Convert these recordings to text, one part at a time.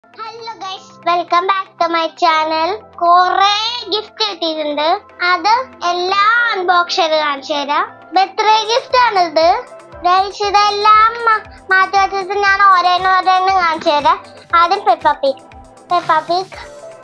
Hello guys welcome back to my channel കുറെ gift കിട്ടിയിട്ടുണ്ട് അത് എല്ലാ അൺബോക്സ് ചെയ്ത് കാണിച്ചു തരാം ബർത്ത്ഡേ ഗിഫ്റ്റ് ആണ് ഇത് ഗൈസ് ഇതെല്ലാം മ- മാറ്റി വെച്ചിട്ട് ഞാൻ ഓരോന്ന് ഓരോന്ന് കാണിച്ചു തരാം ആദ്യം പെപ്പ പീക്ക് പെപ്പ പീക്ക്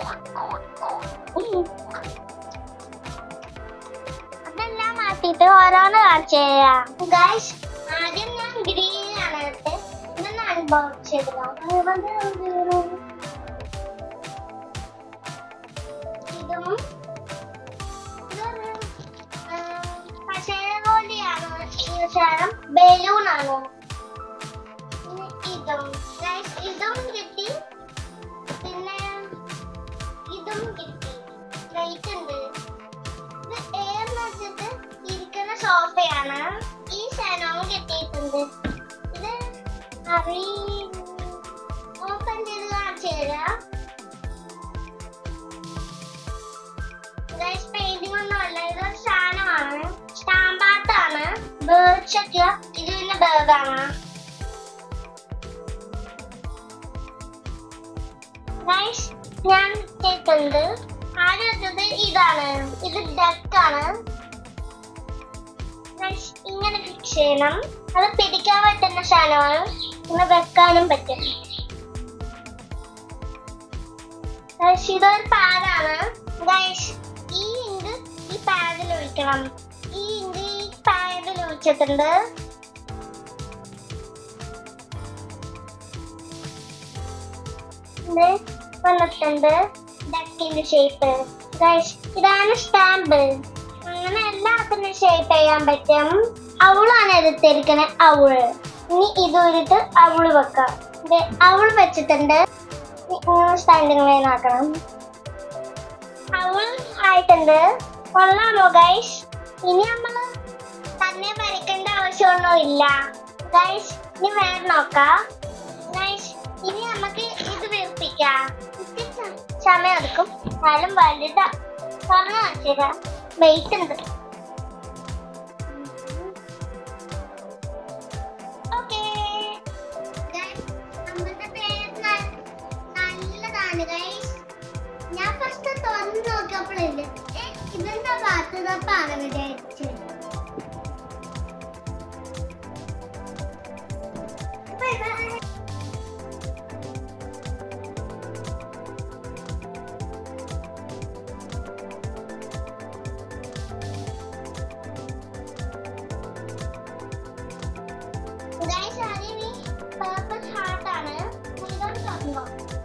അതെല്ലാം മാറ്റിയിട്ട് ഓരോന്ന് കാണിച്ചു തരാം ഗൈസ് ആദ്യം ഞാൻ ഗ്രീൻ ആണ് എടുത്തത് ഇതൊന്ന് അൺബോക്സ് ചെയ്തതാണ് ഇതും ഇതൊരു പശയ പോലെയാണ് ഈ സാധനം ബലൂൺ ആണ് പിന്നെ ഇതും Guys, ഇതും കിട്ടി പിന്നെ ഇതും കിട്ടി ലൈറ്റ് ഉണ്ട് ഇത് ഏന്ന് വെച്ചിട്ട് ഇരിക്കുന്ന സോഫയാണ് ഈ സാധനവും കിട്ടിയിട്ടുണ്ട് ഇത് അറി ഓപ്പൺ ചെയ്ത് കാണിച്ചു തരാം ഗൈസ് പെയിന്റിംഗ് ഒന്നുമല്ല ഇതൊരു സാധനമാണ് സ്റ്റാമ്പാട്ടാണ് ബേർഡ്സ് ഒക്കെ ഇത് പിന്നെ ബേർഡാണ് ഗൈസ് ഞാൻ കേൾക്കുന്നത് ആദ്യം വെച്ചത് ഇതാണ് ഇത് ഡക്കാണ് ഗൈസ് ഇങ്ങനെ ഫിക്സ് ചെയ്യണം അത് പിടിക്കാൻ പറ്റുന്ന സാധനമാണ് ഇങ്ങനെ വെക്കാനും പറ്റും ഗൈസ് ഇതൊരു പാഡാണ് ഗൈസ് ഈ ഇങ്ക് ഈ പാഡിൽ ഒഴിക്കണം ഈ ഇങ്ക് ഈ പാഡിൽ ഒഴിച്ചിട്ടുണ്ട് ഇത് വന്നിട്ടുണ്ട് ഡക്കിന്റെ ഷേപ്പ് ഗൈസ് ഇതാണ് സ്റ്റാമ്പ് അങ്ങനെ എല്ലാത്തിനും ഷേപ്പ് ചെയ്യാൻ പറ്റും അവളാണ് എടുത്തിരിക്കണേ അവള് ഇനി ഇതൊരിട്ട് അവള് വെക്കാം ഇത് അവൾ വെച്ചിട്ടുണ്ട് സ്റ്റാൻഡിങ് ലൈൻ ആക്കണം അവൾ ആയിട്ടുണ്ട് കൊള്ളാമോ ഗൈസ് ഇനി നമ്മള് തന്നെ വരയ്ക്കേണ്ട ആവശ്യമൊന്നും ഇല്ല ഗൈസ് ഇനി വേറെ നോക്കാം ഗൈസ് ഇനി നമുക്ക് ഇത് വീർപ്പിക്കാം ഇത്തിരി സ- സമയം എടുക്കും എന്നാലും വലുതാ പറഞ്ഞു കാണിച്ചുതരാം വെയിറ്റ് ഉണ്ട് ഓക്കേ ഗൈസ് നമ്മുടെ പേര് ന- നല്ലതാണ് ഗൈസ് ഞാൻ ഫസ്റ്റ് തുറന്നു നോക്കിയപ്പോഴില്ല ഇതെന്താ പാത്തതപ്പാണ് വിചാരിച്ചത് Bye bye. Guys, ആദ്യം ഈ purple heart ആണ്. ഇതൊന്ന് തുറന്നോ.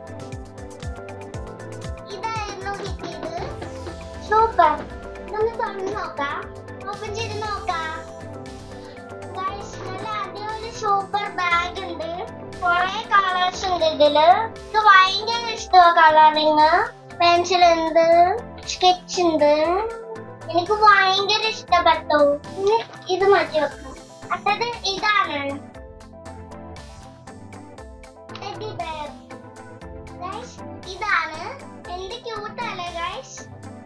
ഇതായിരുന്നു കിട്ടിയത് സൂപ്പർ ഇതൊന്ന് തുറന്ന് നോക്കാം ഓപ്പൺ ചെയ്ത് നോക്കാം Guys, നല്ല അടിപൊളി സൂപ്പർ ബാഗ് ഉണ്ട് കുറെ കളേഴ്സ് ഉണ്ട് ഇതില് ഇത് ഭയങ്കര ഇഷ്ടമാണ് കളറിങ് പെൻസിൽ ഉണ്ട് സ്കെച്ച് ഉണ്ട് എനിക്ക് ഭയങ്കര ഇഷ്ടപ്പെട്ടു ഇനി ഇത് മാറ്റി വെക്കാം അടുത്തത് ഇതാണ് Teddy bear. Guys, ഇതാണ് എന്ത് ക്യൂട്ട് അല്ലേ ഗൈസ്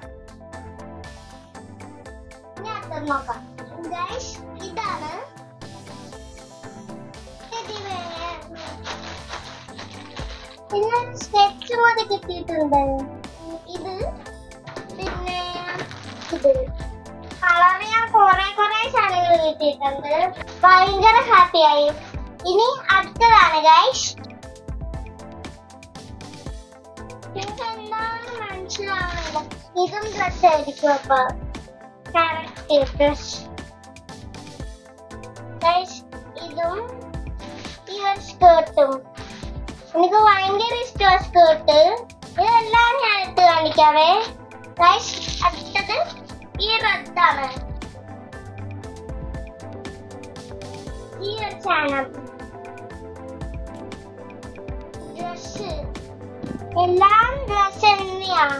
ഞാൻ അടുത്തത് നോക്കാം ഗൈസ് ഇതാണ് Teddy bear. പിന്നെ സ്കെച്ച് കൂടെ കിട്ടിയിട്ടുണ്ട് ഇത് പിന്നെ ഇത് കളർ ഞാൻ കുറെ കുറെ സാധനങ്ങൾ കിട്ടിയിട്ടുണ്ട് ഭയങ്കര ഹാപ്പിയായി ഇനി അടുത്തതാണ് ഗൈസ് നിങ്ങൾക്ക് എന്താണ് മനസ്സിലാവുന്നത് ഇതും ഡ്രസ് ആയിരിക്കും അപ്പൊ ക്യാരക്ടർ ഡ്രസ് ഗൈസ് ഇതും ഈ ഒരു സ്കേർട്ടും എനിക്ക് ഭയങ്കര ഇഷ്ടമാണ് സ്കേർട്ട് ഇതെല്ലാം ഞാൻ എടുത്ത് കാണിക്കാവേ ഗൈസ് അടുത്തത് ഈ റദ്ദാണ് ഈ ഒരു സാധനം ഡ്രസ് എല്ലാം ഡ്രസ് തന്നെയാണ്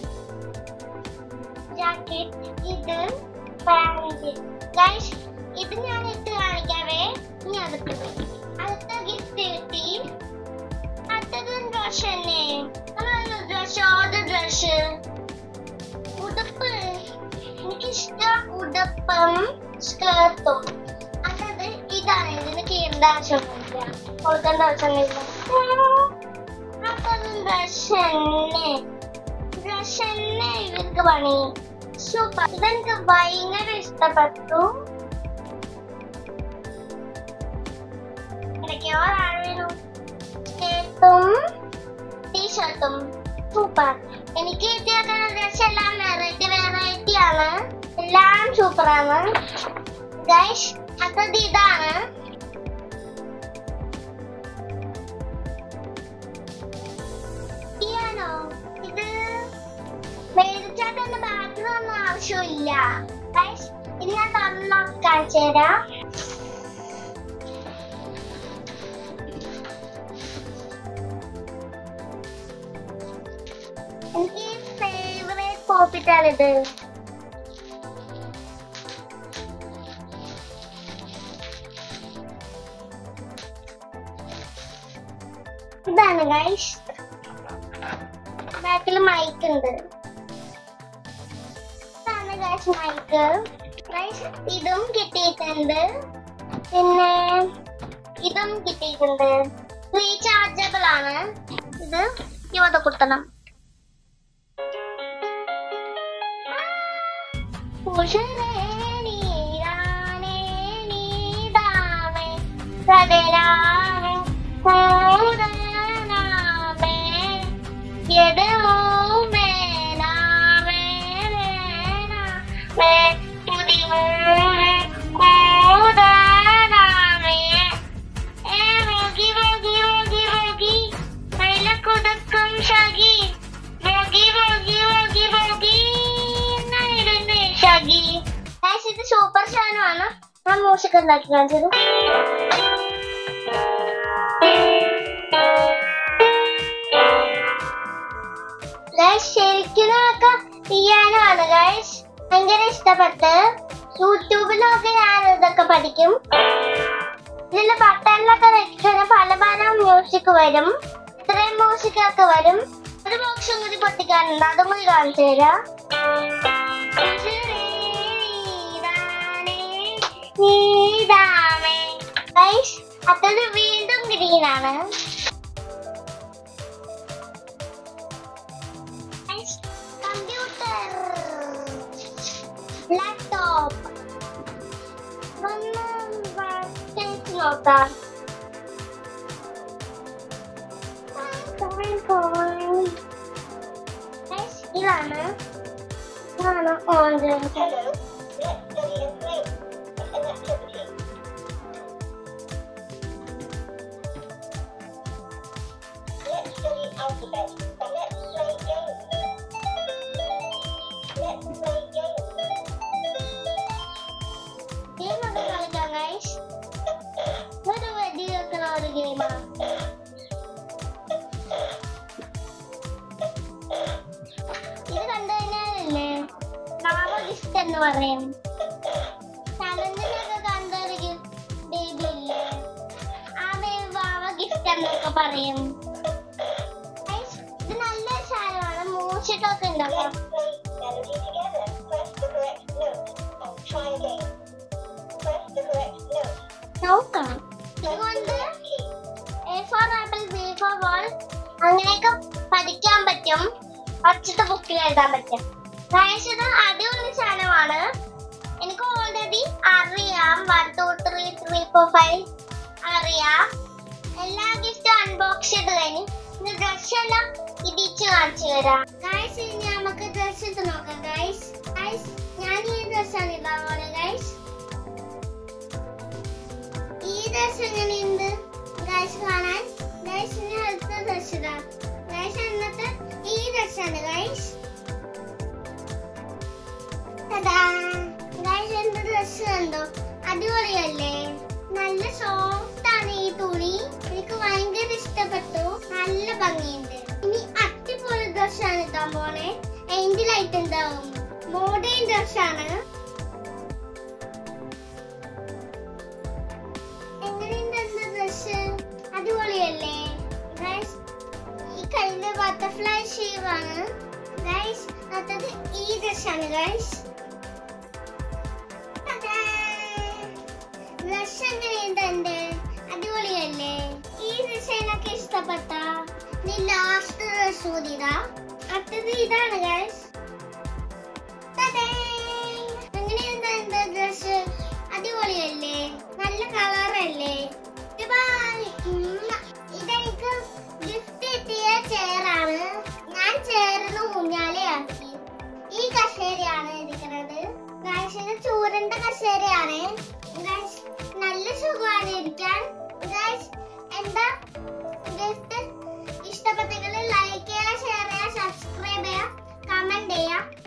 ജാക്കറ്റ് ഇത് പാന്റ് ഗൈസ് ഇത് ഞാൻ ഇട്ട് കാണിക്കാവേ ഇനി അടുത്തത് അടുത്ത ഗിഫ്റ്റ് കിട്ടി അടുത്തത് ഡ്രസ് തന്നെ ഡ്രസ് ഓത് ഡ്രസ് ഉടുപ്പ് എനിക്കിഷ്ടം ഉടുപ്പും സ്കേർട്ടും അടുത്തത് ഇതാണ് ഇതിന് കീറേണ്ട ആവശ്യമൊന്നുമില്ല കൊടുക്കേണ്ട ആവശ്യമൊന്നുമില്ല അടുത്തത് ബ്രഷ് തന്നെ ബ്രഷ് തന്നെ ഇവർക്ക് പണി സൂപ്പർ ഇതെനിക്ക് ഭയങ്കര ഇഷ്ടപ്പെട്ടു ഇടയ്ക്കോ താഴെ ഷർട്ടും ടീഷർട്ടും സൂപ്പർ എനിക്ക് കിട്ടിയേക്കുന്ന ഡ്രസ് എല്ലാം വെറൈറ്റി വെറൈറ്റി ആണ് എല്ലാം സൂപ്പർ ആണ് ഗൈസ് അടുത്തത് ഇതാണ് പിയാനോ ഇത് മേടിച്ചാൽ തന്നെ ബാറ്ററി ഒന്നും ആവശ്യമില്ല ഗൈസ് ഇത് ഞാൻ തന്നൊക്കെ കാണിച്ചു തരാം എനിക്ക് ഫേവറേറ്റ് പോപ്പിറ്റാണ് ഇത് ഇതാണ് ഗൈസ് ബാക്കിൽ മൈക്ക് ഉണ്ട് ഇതാണ് ഗൈസ് മൈക്ക് ഗൈസ് ഇതും കിട്ടിയിട്ടുണ്ട് പിന്നെ ഇതും കിട്ടിയിട്ടുണ്ട് റീചാർജബിൾ ആണ് ഇത് ഇവിടെ കുത്തണം ഉഷരേ നീരാനേ നീതാമേ സദരാമേ പൂരനാമേ യദമേ നാമേ നാമേ പുതിമൂരെ കൂടാനാമേ ഏ മോഗി മോഗി മോഗി മോഗി മൈലക്കുടക്കം ഷഗി മോഗി മോഗി മോഗി മോഗി എന്നായിരുന്നു ഷഗി ഗൈസ് ഇത് സൂപ്പർ സാധനമാണ് ഞാൻ മ്യൂസിക് ഉണ്ടാക്കി കാണിച്ചത് ഗൈസ് ശരിക്കും ഒക്കെ പിയാനമാണ് ഗൈസ് ഭയങ്കര ഇഷ്ടപ്പെട്ട് യൂട്യൂബിലൊക്കെ ഞാൻ ഇതൊക്കെ പഠിക്കും ഇതിന്റെ ബട്ടണിലൊക്കെ വെച്ചാൽ പല പല മ്യൂസിക് വരും ഇത്രയും മ്യൂസിക് ഒക്കെ വരും ഒരു ബോക്സും കൂടി പൊട്ടിക്കാനുണ്ട് അതും കൂടി കാണിച്ചു തരാം ഗൈസ് അത്തത് വീണ്ടും ഗ്രീൻ ആണ് കമ്പ്യൂട്ടർ ലാപ്ടോപ്പ് നോക്കാം Guys, ഇതാണ് ഇതാണ് ഓൺലൈൻ ഗെയിമൊക്കെ കളിക്കാം ഗൈസ് ഒരു വെടി വെക്കുന്ന ഒരു ഗെയിമാണ് ഇത് കണ്ടു കഴിഞ്ഞാലല്ലേ നാമഗിഫ്റ്റ് എന്ന് പറയും ചലഞ്ചിനൊക്കെ കണ്ടൊരു ബേബി ഇല്ലേ ആ ബേബി വാവ ഗിഫ്റ്റ് എന്നൊക്കെ പറയും Guys, ഇത് നല്ല സാധനമാണ് മൂച്ചിട്ടൊക്കെ ഉണ്ടാക്കാം നോക്കാം ഇതുകൊണ്ട് A for apple B for ball അങ്ങനെയൊക്കെ പഠിക്കാൻ പറ്റും പച്ചത്തെ ബുക്കിൽ എഴുതാൻ പറ്റും ഗൈസ് ഇത് അടിപൊളി സാധനമാണ് എനിക്ക് ഓൾറെഡി അറിയാം one two three three four five അറിയാം എല്ലാ ഗിഫ്റ്റും അൺബോക്സ് ചെയ്ത് കഴിഞ്ഞ് ഇനി ഡ്രസ് എല്ലാം ഇടിച്ച് കാണിച്ചു തരാം ഗൈസ് ഇനി നമുക്ക് ഡ്രസ് ഇട്ട് നോക്കാം ഗൈസ് ഗൈസ് ഞാൻ ഈ ഡ്രസ്സാണ് ഇടാൻ പോലെ ഗൈസ് ഈ ഡ്രസ് എങ്ങനെയുണ്ട് ഗൈസ് കാണാൻ ഗൈസ് ഇനി അടുത്ത ഡ്രസ് ഇടാം ഗൈസ് എന്നിട്ട് ഈ ഡ്രസ്സാണ് ഗൈസ് ഗൈസ് എന്ത് ഡ്രസ് കണ്ടോ അടിപൊളിയല്ലേ നല്ല സോഫ്റ്റ് ആണ് ഈ തുണി എനിക്ക് ഭയങ്കര ഇഷ്ടപ്പെട്ടു നല്ല ഭംഗിയുണ്ട് ഇനി അടിപൊളി ഡ്രസ്സാണ് ഇടാൻ പോണേ എങ്കിലായിട്ട് ഉണ്ടാവും മോഡേൺ ഡ്രസ്സാണ് എങ്ങനെയുണ്ട് എന്റെ ഡ്രസ് അടിപൊളിയല്ലേ ഗൈസ് ഈ കയ്യില് ബട്ടർഫ്ലൈ ഷേവ് ആണ് ഗൈസ് അടുത്തത് ഈ ഡ്രസ്സാണ് ഗൈസ് ഡ്രസ് എങ്ങനെയുണ്ട് എന്റെ അടിപൊളിയല്ലേ ഈ ഡിസൈനൊക്കെ ഇഷ്ടപ്പെട്ട ഇനി ലാസ്റ്റ് ഡ്രസ് കൂടി ഇതാ അടുത്തത് ഇതാണ് ഗൈസ് എങ്ങനെയുണ്ട് എന്റെ ഡ്രസ് അടിപൊളിയല്ലേ നല്ല കളറല്ലേ ഇതെനിക്ക് ഗിഫ്റ്റ് കിട്ടിയ ചെയറാണ് ഞാൻ ചെയറിന് ഊഞ്ഞാലയാക്കി ഈ കസേരയാണ് ഇരിക്കുന്നത് ഗൈസ് ഇത് ചൂരണ്ട കസേരയാണ് ഗൈസ് നല്ല സുഖമാണ് ഇരിക്കാൻ ഗൈസ് എന്താ ഗിഫ്റ്റ് ഇഷ്ടപ്പെട്ടെങ്കിൽ ലൈക്ക് ചെയ്യുക ഷെയർ ചെയ്യുക സബ്സ്ക്രൈബ് ചെയ്യുക കമന്റ് ചെയ്യുക